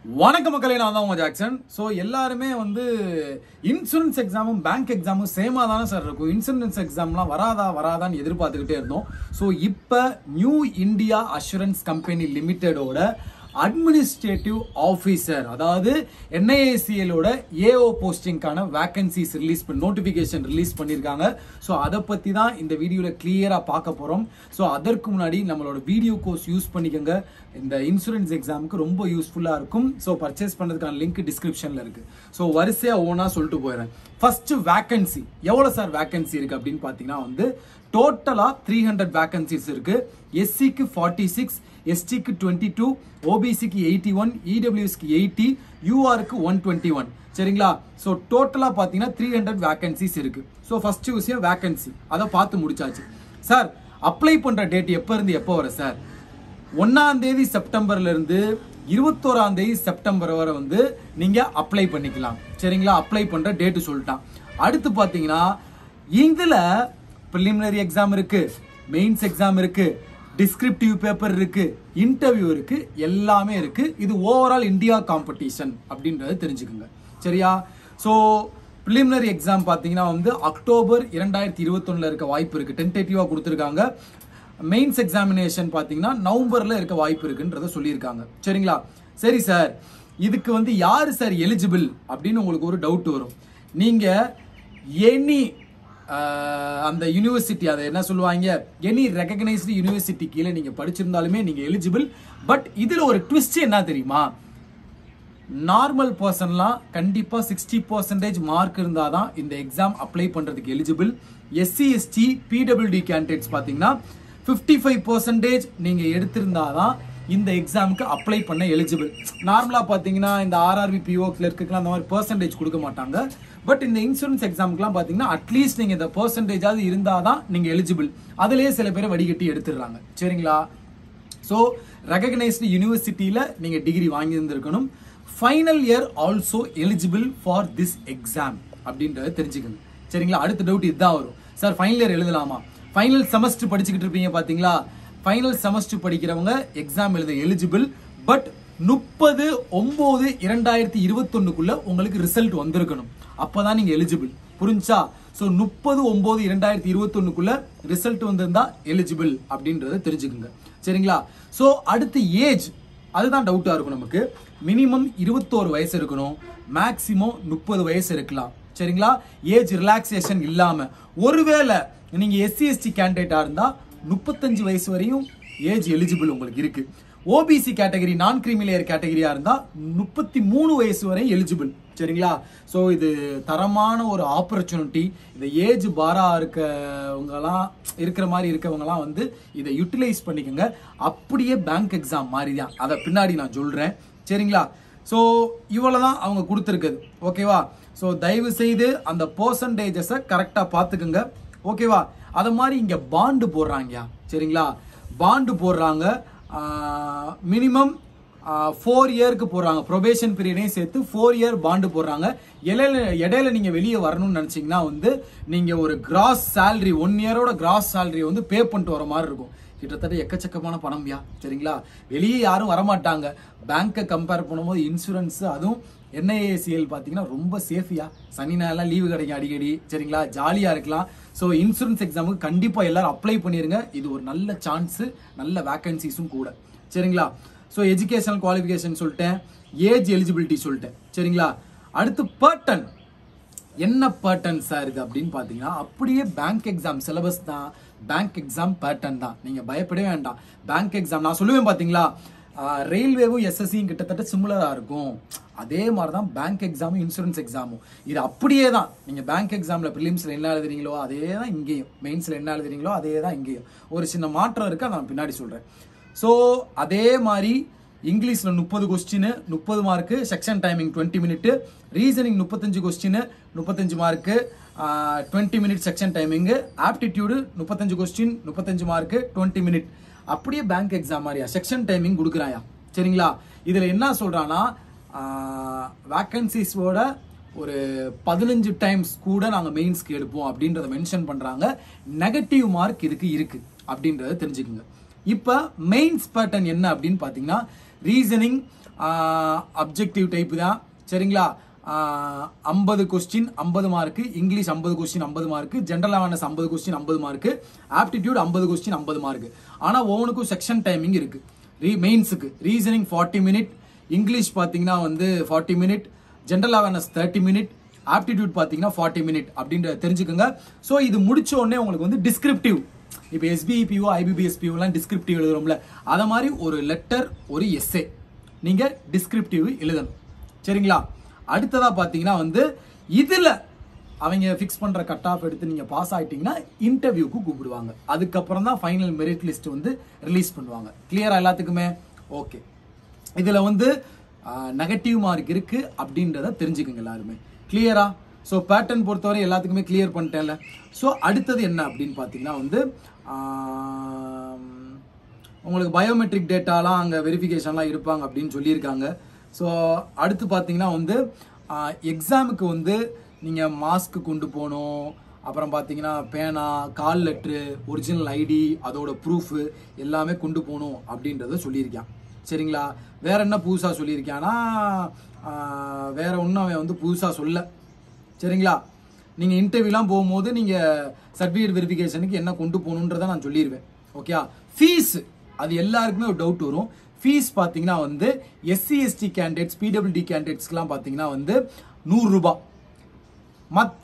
வணக்க மக்களே நான் தான் உங்க ஜாக்சன் ஸோ எல்லாருமே வந்து இன்சூரன்ஸ் எக்ஸாமும் பேங்க் எக்ஸாமும் சேமாக தானே சார் இருக்கும் இன்சூரன்ஸ் எக்ஸாம்லாம் வராதா வராதான்னு எதிர்பார்த்துக்கிட்டே இருந்தோம் ஸோ இப்போ நியூ இந்தியா அஷூரன்ஸ் கம்பெனி லிமிடெடோட அட்மினிஸ்ட்ரேட்டிவ் ஆஃபீஸர் அதாவது என்ஐஏசிஎலோட ஏஓ போஸ்டிங்கான வேகன்சிஸ் ரிலீஸ் பண்ணி நோட்டிஃபிகேஷன் ரிலீஸ் பண்ணியிருக்காங்க ஸோ அதை பற்றி தான் இந்த வீடியோவில் கிளியராக பார்க்க போகிறோம் ஸோ அதற்கு முன்னாடி நம்மளோட வீடியோ கோர்ஸ் யூஸ் பண்ணிக்கோங்க இந்த இன்சூரன்ஸ் எக்ஸாமுக்கு ரொம்ப யூஸ்ஃபுல்லாக இருக்கும் ஸோ பர்ச்சேஸ் பண்ணுறதுக்கான லிங்க் டிஸ்கிரிப்ஷனில் இருக்குது ஸோ வரிசையாக ஓனாக சொல்லிட்டு போயிடுறேன் ஃபர்ஸ்ட் வேகன்சி எவ்வளோ சார் வேகன்சி இருக்குது அப்படின்னு பார்த்தீங்கன்னா வந்து டோட்டலாக த்ரீ ஹண்ட்ரட் வேகன்சிஸ் இருக்குது எஸ்சிக்கு ஃபார்ட்டி சிக்ஸ் எஸ்டிக்கு டுவெண்ட்டி டூ ஓபிசிக்கு எயிட்டி ஒன் இடபிள்யூஎஸ்க்கு எயிட்டி யூஆருக்கு ஒன் டுவெண்ட்டி ஒன் சரிங்களா ஸோ டோட்டலாக பார்த்தீங்கன்னா த்ரீ ஹண்ட்ரட் வேகன்சிஸ் இருக்கு ஸோ ஃபர்ஸ்ட் விஷயம் வேகன்சி அதை பார்த்து முடிச்சாச்சு சார் அப்ளை பண்ணுற டேட் எப்போ இருந்து எப்போ வர சார் ஒன்னாம் தேதி செப்டம்பர்ல இருந்து இருபத்தோராம் தேதி செப்டம்பர் வரை வந்து நீங்க அப்ளை பண்ணிக்கலாம் சரிங்களா அப்ளை பண்ற டேட்டு சொல்லிட்டான் அடுத்து பாத்தீங்கன்னா இதுல ப்ரிலிமினரி எக்ஸாம் இருக்கு மெயின்ஸ் எக்ஸாம் இருக்கு டிஸ்கிரிப்டிவ் பேப்பர் இருக்கு இன்டர்வியூ இருக்கு எல்லாமே இருக்கு இது ஓவரால் இந்தியா காம்படிஷன் அப்படின்றத தெரிஞ்சுக்குங்க சரியா ஸோ ப்ரிலிமினரி எக்ஸாம் பார்த்தீங்கன்னா வந்து அக்டோபர் இரண்டாயிரத்தி இருபத்தொன்னுல இருக்க வாய்ப்பு இருக்கு டென்டேட்டிவாக கொடுத்துருக்காங்க மெயின்ஸ் எக்ஸாமினேஷன் பார்த்தீங்கன்னா நவம்பர்ல இருக்க வாய்ப்பு இருக்குன்றத சொல்லியிருக்காங்க சரிங்களா சரி சார் இதுக்கு வந்து யாரு சார் எலிஜிபிள் அப்படின்னு உங்களுக்கு ஒரு டவுட் வரும் நீங்க எனி அந்த யூனிவர்சிட்டி அதை என்ன சொல்லுவாங்க எனி ரெகக்னைஸ்டு யூனிவர்சிட்டி கீழே நீங்க படிச்சிருந்தாலுமே நீங்க எலிஜிபிள் பட் இதுல ஒரு ட்விஸ்ட் என்ன தெரியுமா நார்மல் பர்சன்லாம் கண்டிப்பா சிக்ஸ்டி பர்சன்டேஜ் மார்க் இருந்தால் தான் இந்த எக்ஸாம் அப்ளை பண்றதுக்கு eligible SC ST PWD candidates பார்த்தீங்கன்னா ஃபிஃப்டி ஃபைவ் பர்சன்டேஜ் நீங்க எடுத்திருந்தாதான் இந்த எக்ஸாமுக்கு அப்ளை பண்ண எலிஜிபிள் நார்மலா பார்த்தீங்கன்னா இந்த ஆர்ஆர்பி பிஓ கிளர்க்குலாம் அந்த மாதிரி பர்சன்டேஜ் கொடுக்க மாட்டாங்க பட் இந்த இன்சூரன்ஸ் எக்ஸாமுக்குலாம் பார்த்தீங்கன்னா அட்லீஸ்ட் நீங்க இந்த பர்சன்டேஜாவது இருந்தாதான் நீங்க எலிஜிபிள் அதுலயே சில பேரை வடிகட்டி எடுத்துடுறாங்க சரிங்களா ஸோ ரெகக்னைஸ்டு யூனிவர்சிட்டியில் நீங்கள் டிகிரி வாங்கியிருந்திருக்கணும் final year also eligible for this exam அப்படின்றத தெரிஞ்சுக்கணும் சரிங்களா அடுத்த டவுட் இதுதான் வரும் சார் ஃபைனல் இயர் எழுதலாமா ஃபைனல் செமஸ்டர் படிச்சுக்கிட்டு இருப்பீங்க பார்த்தீங்களா ஃபைனல் செமஸ்டர் படிக்கிறவங்க எக்ஸாம் எழுத எலிஜிபிள் பட் முப்பது ஒன்பது இரண்டாயிரத்தி இருபத்தொன்னுக்குள்ள உங்களுக்கு ரிசல்ட் வந்திருக்கணும் அப்பதான் நீங்க எலிஜிபிள் புரிஞ்சா ஸோ முப்பது ஒன்பது இரண்டாயிரத்தி இருபத்தொன்னுக்குள்ள ரிசல்ட் வந்திருந்தா எலிஜிபிள் அப்படின்றத தெரிஞ்சுக்குங்க சரிங்களா ஸோ அடுத்து ஏஜ் அதுதான் டவுட்டா இருக்கும் நமக்கு மினிமம் இருபத்தோரு வயசு இருக்கணும் மேக்சிமம் முப்பது வயசு இருக்கலாம் சரிங்களா ஏஜ் ரிலாக்ஸேஷன் இல்லாம ஒருவேளை நீங்க எஸ்சி எஸ்டி கேண்டிடேட்டா இருந்தா முப்பத்தஞ்சு வயசு வரையும் ஏஜ் எலிஜிபிள் உங்களுக்கு இருக்கு ஓபிசி கேட்டகரி நான் கிரிமிலேயர் கேட்டகரியா இருந்தா முப்பத்தி மூணு வயசு வரை எலிஜிபிள் சரிங்களா ஸோ இது தரமான ஒரு ஆப்பர்ச்சுனிட்டி இந்த ஏஜ் பாரா இருக்கவங்கலாம் இருக்கிற மாதிரி இருக்கவங்கலாம் வந்து இதை யூட்டிலைஸ் பண்ணிக்கோங்க அப்படியே பேங்க் எக்ஸாம் மாதிரி தான் அதை பின்னாடி நான் சொல்றேன் சரிங்களா ஸோ இவ்வளோதான் அவங்க கொடுத்துருக்குது ஓகேவா ஸோ தயவு செய்து அந்த பர்சன்டேஜஸை கரெக்டாக பார்த்துக்குங்க ஓகேவா அதை மாதிரி இங்கே பாண்டு போடுறாங்கயா சரிங்களா பாண்டு போடுறாங்க மினிமம் ஃபோர் இயருக்கு போடுறாங்க ப்ரொபேஷன் பீரியடையும் சேர்த்து ஃபோர் இயர் பாண்டு போடுறாங்க இடையில இடையில நீங்கள் வெளியே வரணும்னு நினச்சிங்கன்னா வந்து நீங்கள் ஒரு கிராஸ் சேலரி ஒன் இயரோட கிராஸ் சேலரி வந்து பே பண்ணிட்டு வர மாதிரி இருக்கும் கிட்டத்தட்ட எக்கச்சக்கமான பணம்யா சரிங்களா வெளியே யாரும் வரமாட்டாங்க பேங்க்கை கம்பேர் பண்ணும்போது இன்சூரன்ஸ் அதுவும் என்ஐஏசிஎல் பார்த்தீங்கன்னா ரொம்ப சேஃபியா சனி ஞாயிறுலாம் லீவு கிடைக்கும் அடிக்கடி சரிங்களா ஜாலியாக இருக்கலாம் ஸோ இன்சூரன்ஸ் எக்ஸாமுக்கு கண்டிப்பாக எல்லாரும் அப்ளை பண்ணிருங்க இது ஒரு நல்ல சான்ஸு நல்ல வேகன்சிஸும் கூட சரிங்களா ஸோ எஜுகேஷனல் குவாலிஃபிகேஷன் சொல்லிட்டேன் ஏஜ் எலிஜிபிலிட்டி சொல்லிட்டேன் சரிங்களா அடுத்து பேர்டன் என்ன பேட்டர்ன் சார் இது அப்படின்னு பார்த்தீங்கன்னா அப்படியே பேங்க் எக்ஸாம் சிலபஸ் தான் பேங்க் எக்ஸாம் பேட்டர்ன் தான் நீங்கள் பயப்படவே வேண்டாம் பேங்க் எக்ஸாம் நான் சொல்லுவேன் பார்த்தீங்களா ரயில்வேவும் எஸ்எஸ்சியும் கிட்டத்தட்ட சிமிலராக இருக்கும் அதே மாதிரி தான் பேங்க் எக்ஸாமும் இன்சூரன்ஸ் எக்ஸாமும் இது அப்படியே தான் நீங்கள் பேங்க் எக்ஸாமில் ப்ரிலிம்ஸில் என்ன எழுதுறீங்களோ அதே தான் இங்கேயும் மெயின்ஸில் என்ன எழுதுறீங்களோ அதே தான் இங்கேயும் ஒரு சின்ன மாற்றம் இருக்குது அதை நான் பின்னாடி சொல்கிறேன் ஸோ அதே மாதிரி இங்கிலீஷில் முப்பது கொஸ்டின் முப்பது mark section timing twenty minute reasoning முப்பத்தஞ்சு கொஸ்டின் முப்பத்தஞ்சு mark twenty minute section timing aptitude முப்பத்தஞ்சு கொஸ்டின் முப்பத்தஞ்சு மார்க்கு டுவெண்ட்டி மினிட் அப்படியே பேங்க் எக்ஸாம் மாதிரியா செக்ஷன் டைமிங் கொடுக்குறாயா சரிங்களா இதில் என்ன சொல்கிறான்னா வேக்கன்சிஸோட ஒரு பதினஞ்சு டைம்ஸ் கூட நாங்கள் மெயின்ஸ்க்கு எடுப்போம் அப்படின்றத மென்ஷன் பண்ணுறாங்க நெகட்டிவ் மார்க் இதுக்கு இருக்குது அப்படின்றத தெரிஞ்சுக்குங்க இப்போ மெயின்ஸ் பேட்டர்ன் என்ன அப்படின்னு பார்த்தீங்கன்னா ரீசனிங் அப்ஜெக்டிவ் டைப் தான் சரிங்களா ஐம்பது கொஸ்டின் ஐம்பது மார்க்கு இங்கிலீஷ் ஐம்பது கொஸ்டின் ஐம்பது மார்க்கு ஜென்ரல் அவேர்னஸ் ஐம்பது கொஸ்டின் ஐம்பது மார்க்கு ஆப்டிடியூட் ஐம்பது கொஸ்டின் ஐம்பது மார்க்கு ஆனால் ஒவ்வொன்றுக்கும் செக்ஷன் டைமிங் இருக்கு ரீ மெயின்ஸுக்கு ரீசனிங் ஃபார்ட்டி மினிட் இங்கிலீஷ் பார்த்தீங்கன்னா வந்து forty minute general awareness thirty minute aptitude பார்த்தீங்கன்னா ஃபார்ட்டி மினிட் அப்படின்றத தெரிஞ்சுக்கோங்க ஸோ இது முடிச்ச உடனே உங்களுக்கு வந்து டிஸ்கிரிப்டிவ் இப்போ எஸ்பிஇபிஓ ஐபிபிஎஸ்பிஓலாம் டிஸ்கிரிப்டிவ் எழுதுறோம்ல அதை மாதிரி ஒரு லெட்டர் ஒரு எஸ்ஏ நீங்கள் டிஸ்கிரிப்டிவ் எழுதணும் சரிங்களா அடுத்ததா பார்த்தீங்கன்னா வந்து இதில் அவங்க ஃபிக்ஸ் பண்ணுற கட் ஆஃப் எடுத்து நீங்கள் பாஸ் ஆகிட்டீங்கன்னா இன்டர்வியூக்கு கூப்பிடுவாங்க அதுக்கப்புறம் தான் ஃபைனல் மெரிட் லிஸ்ட் வந்து ரிலீஸ் பண்ணுவாங்க கிளியரா எல்லாத்துக்குமே ஓகே இதில் வந்து நெகட்டிவ் மார்க் இருக்கு அப்படின்றத தெரிஞ்சுக்குங்க எல்லாருமே கிளியரா ஸோ பேட்டர்ன் பொறுத்தவரை எல்லாத்துக்குமே கிளியர் பண்ணிட்டேன்ல ஸோ அடுத்தது என்ன அப்படின்னு பார்த்தீங்கன்னா வந்து ஆம், உங்களுக்கு பயோமெட்ரிக் டேட்டாலாம் அங்கே வெரிஃபிகேஷன்லாம் இருப்பாங்க அப்படின்னு சொல்லியிருக்காங்க ஸோ அடுத்து பார்த்தீங்கன்னா வந்து எக்ஸாமுக்கு வந்து நீங்கள் மாஸ்க் கொண்டு போகணும் அப்புறம் பார்த்தீங்கன்னா பேனா கால் லெட்ரு ஒரிஜினல் ஐடி அதோட ப்ரூஃபு எல்லாமே கொண்டு போகணும் அப்படின்றத சொல்லியிருக்கான் சரிங்களா வேற என்ன புதுசாக சொல்லியிருக்கான்னா ஆஹ், வேற ஒன்றும் அவன் வந்து புதுசாக சொல்ல சரிங்களா நீங்கள் இன்டர்வியூலாம் போகும்போது நீங்கள் சர்டிஃபிகேட் வெரிஃபிகேஷனுக்கு என்ன கொண்டு போகணுன்றதை நான் சொல்லிடுவேன் ஓகே ஃபீஸ் அது எல்லாருக்குமே ஒரு டவுட் வரும் ஃபீஸ் பார்த்தீங்கன்னா வந்து எஸ்சி எஸ்டி கேண்டிடேட்ஸ் பிடபிள்யூடி கேண்டிடேட்ஸ்க்குலாம் பார்த்தீங்கன்னா வந்து நூறுரூபா மற்ற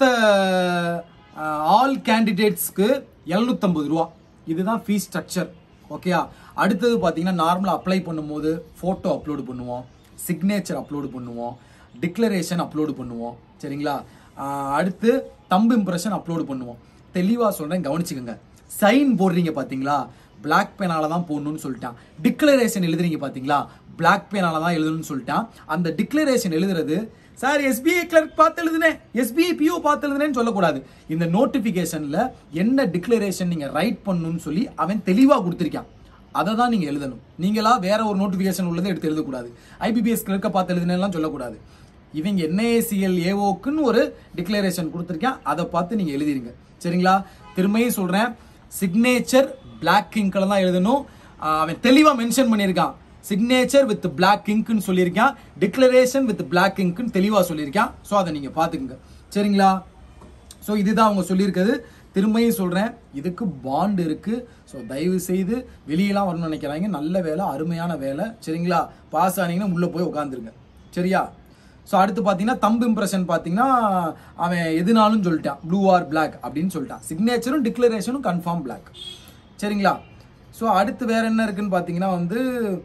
ஆல் கேண்டிடேட்ஸ்க்கு எழுநூத்தம்பது ரூபா இதுதான் ஃபீஸ் ஸ்ட்ரக்சர் ஓகேயா அடுத்தது பார்த்தீங்கன்னா நார்மலாக அப்ளை பண்ணும்போது ஃபோட்டோ அப்லோடு பண்ணுவோம் சிக்னேச்சர் அப்லோடு பண்ணுவோம் டிக்ளரேஷன் அப்லோடு பண்ணுவோம் சரிங்களா ஆஹ் அடுத்து தம்பு இம்ப்ரெஷன் அப்லோடு பண்ணுவோம் தெளிவாக சொல்கிறேன் கவனிச்சுக்கோங்க சைன் போடுறீங்க பார்த்தீங்களா பிளாக் பேனால தான் போடணும்னு சொல்லிட்டான் டிக்ளரேஷன் எழுதுறீங்க பார்த்தீங்களா பிளாக் பேனால தான் எழுதணும்னு சொல்லிட்டான் அந்த டிக்ளரேஷன் எழுதுறது சார் எஸ்பிஐ கிளர்க் பார்த்து எழுதுனேன் எஸ்பிஐ பிஓ பார்த்து எழுதுனேன்னு சொல்லக்கூடாது இந்த நோட்டிஃபிகேஷன்ல என்ன டிக்ளரேஷன் நீங்க ரைட் பண்ணணும்னு சொல்லி அவன் தெளிவா கொடுத்திருக்கான் அதை தான் நீங்க எழுதணும் நீங்களா வேற ஒரு நோட்டிஃபிகேஷன் உள்ளதை எடுத்து எழுதக்கூடாது ஐபிபிஎஸ் கிளர்க்கை பார்த்து எழுதுனேன்லாம் சொல்லக்கூடாது இவங்க என்ஏசிஎல் ஏஓக்குன்னு ஒரு டிக்ளரேஷன் கொடுத்துருக்கேன் அதை பார்த்து நீங்க எழுதிருங்க சரிங்களா திரும்பியும் சொல்றேன் சிக்னேச்சர் பிளாக் இங்க்ல தான் எழுதணும் ஆஹ் அவன் தெளிவா மென்ஷன் பண்ணியிருக்கான் சிக்னேச்சர் வித் பிளாக் இங்க்னு சொல்லியிருக்கான் டிக்ளரேஷன் வித் பிளாக் இங்க்னு தெளிவா சொல்லியிருக்கான் ஸோ அதை நீங்க பாத்துக்கோங்க சரிங்களா ஸோ இதுதான் அவங்க சொல்லியிருக்கிறது திரும்பியும் சொல்றேன் இதுக்கு பாண்ட் இருக்கு ஸோ தயவு செய்து வெளியெல்லாம் வரணும்னு நினைக்கிறாங்க நல்ல வேலை அருமையான வேலை சரிங்களா பாஸ் ஆனீங்கன்னா உள்ள போய் உட்காந்துருங்க சரியா ஸோ அடுத்து பார்த்தீங்கன்னா தம்பு இம்ப்ரெஷன் பார்த்தீங்கன்னா அவன் எதுனாலும் சொல்லிட்டான் ப்ளூ ஆர் பிளாக் அப்படின்னு சொல்லிட்டான் சிக்னேச்சரும் டிக்ளரேஷனும் கன்ஃபார்ம் பிளாக் சரிங்களா ஸோ அடுத்து வேற என்ன இருக்குன்னு பார்த்தீங்கன்னா வந்து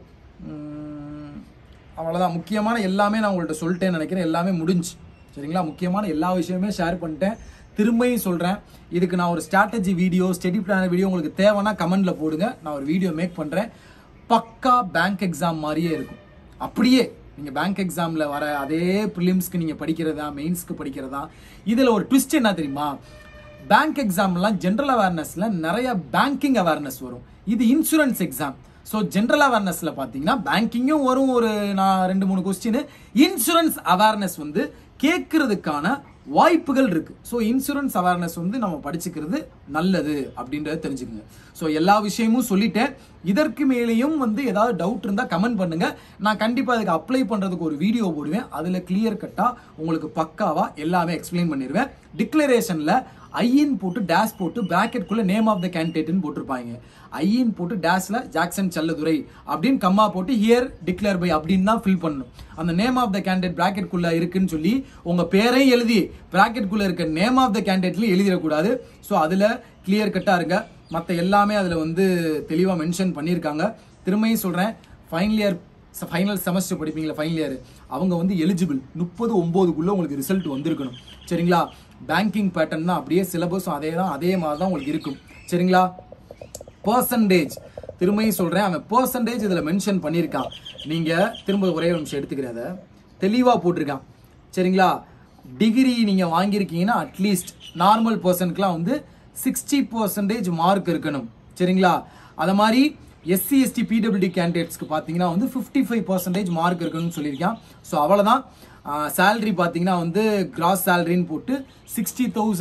உம், அவ்வளவுதான் முக்கியமான எல்லாமே நான் உங்கள்ட்ட சொல்லிட்டேன்னு நினைக்கிறேன் எல்லாமே முடிஞ்சு சரிங்களா முக்கியமான எல்லா விஷயமே ஷேர் பண்ணிட்டேன் திரும்பியும் சொல்றேன் இதுக்கு நான் ஒரு strategy video study plan video உங்களுக்கு தேவைன்னா கமெண்ட்ல போடுங்க நான் ஒரு வீடியோ மேக் பண்றேன் பக்கா பேங்க் எக்ஸாம் மாதிரியே இருக்கும் அப்படியே நீங்க பேங்க் எக்ஸாம்ல வர அதே ப்ரிலிம்ஸ்க்கு நீங்க படிக்கிறதா மெயின்ஸ்க்கு படிக்கிறதா இதுல ஒரு ட்விஸ்ட் என்ன தெரியுமா பேங்க் எக்ஸாம்லாம் ஜென்ரல் அவேர்னஸ்ல நிறைய பேங்கிங் அவேர்னஸ் வரும் இது இன்சூரன்ஸ் எக்ஸாம் ஸோ ஜென்ரல் அவேர்னஸ்ல பார்த்தீங்கன்னா பேங்கிங்கும் வரும் ஒரு நான் ரெண்டு மூணு கொஸ்டின் இன்சூரன்ஸ் அவேர்னஸ் வந்து கேட்கறதுக்கான வாய்ப்புகள் இருக்கு ஸோ இன்சூரன்ஸ் அவேர்னஸ் வந்து நம்ம படிச்சுக்கிறது நல்லது அப்படின்றத தெரிஞ்சுக்கோங்க ஸோ எல்லா விஷயமும் சொல்லிட்டேன் இதற்கு மேலேயும் வந்து ஏதாவது டவுட் இருந்தால் கமெண்ட் பண்ணுங்க நான் கண்டிப்பாக அதுக்கு அப்ளை பண்ணுறதுக்கு ஒரு வீடியோ போடுவேன் அதில் கிளியர் கட்டாக உங்களுக்கு பக்காவா எல்லாமே எக்ஸ்பிளைன் பண்ணிடுவேன் டிக்ளரேஷனில் ஐயின் போட்டு டேஷ் போட்டு பிராக்கெட்குள்ள நேம் ஆஃப் த கேண்டிடேட்னு போட்டிருப்பாங்க ஐயின் போட்டு டேஷ்ல ஜாக்சன் செல்லதுரை அப்படின்னு கம்மா போட்டு ஹியர் டிக்ளேர் பை அப்படின்னு தான் ஃபில் பண்ணணும் அந்த நேம் ஆஃப் த கேண்டிடேட் பிராக்கெட்குள்ள இருக்குன்னு சொல்லி உங்க பேரையும் எழுதி பிராக்கெட்குள்ள இருக்க நேம் ஆஃப் த கேண்டிடேட்லயும் எழுதிடக்கூடாது ஸோ அதுல கிளியர் கட்டா இருங்க மற்ற எல்லாமே அதுல வந்து தெளிவா மென்ஷன் பண்ணியிருக்காங்க திரும்பியும் சொல்றேன் ஃபைனல் இயர் ஃபைனல் செமஸ்டர் படிப்பீங்களா ஃபைனல் இயர் அவங்க வந்து எலிஜிபிள் முப்பது ஒம்போதுக்குள்ள உங்களுக்கு ரிசல்ட் வந்திருக்கணும் சரிங்களா பேங்கிங் பேட்டர்ன் தான் அப்படியே சிலபஸும் அதே தான் அதே மாதிரி தான் உங்களுக்கு இருக்கும் சரிங்களா பர்சன்டேஜ் திரும்பியும் சொல்றேன் அவன் பர்சன்டேஜ் இதுல மென்ஷன் பண்ணியிருக்கான் நீங்க திரும்ப ஒரே ஒரு நிமிஷம் எடுத்துக்கிறத தெளிவா போட்டிருக்கான் சரிங்களா டிகிரி நீங்க வாங்கியிருக்கீங்கன்னா அட்லீஸ்ட் நார்மல் பர்சனுக்குலாம் வந்து சிக்ஸ்டி பர்சன்டேஜ் மார்க் இருக்கணும் சரிங்களா அத மாதிரி எஸ்சி எஸ்டி பிடபிள்யூடி கேண்டிடேட்ஸ்க்கு பார்த்தீங்கன்னா வந்து ஃபிஃப்டி ஃபைவ் பர்சன்டேஜ் மார்க் இருக்கணும்னு சொல்லியிருக்கான் ஸோ அவ்வளோதான் சேலரி பார்த்தீங்கன்னா வந்து கிராஸ் சேலரின்னு போட்டு சிக்ஸ்டி தௌசண்ட்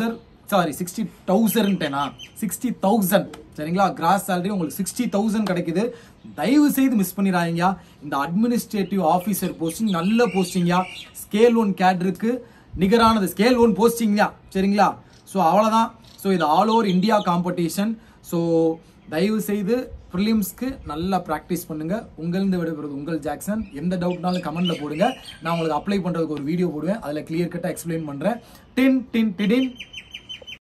சாரி சிக்ஸ்டி தௌசண்ட்னா சிக்ஸ்டி தௌசண்ட் சரிங்களா கிராஸ் சேலரி உங்களுக்கு சிக்ஸ்டி தௌசண்ட் கிடைக்குது தயவு செய்து மிஸ் பண்ணிடாதீங்க இந்த அட்மினிஸ்ட்ரேட்டிவ் ஆஃபீஸர் போஸ்டிங் நல்ல போஸ்டிங்கா ஸ்கேல் ஒன் கேட்ருக்கு நிகரானது ஸ்கேல் ஒன் போஸ்டிங்கா சரிங்களா ஸோ அவ்வளோதான் ஸோ இது all over India competition so தயவு செய்து ப்ரிலிம்ஸ்க்கு நல்லா ப்ராக்டிஸ் பண்ணுங்க உங்களிருந்து விடைபெறுவது உங்கள் ஜாக்சன் எந்த டவுட்னாலும் கமெண்ட்ல போடுங்க நான் உங்களுக்கு அப்ளை பண்றதுக்கு ஒரு வீடியோ போடுவேன் அதில் கிளியர் கட்டாக எக்ஸ்பிளைன் பண்றேன் டின் டின் டிடின்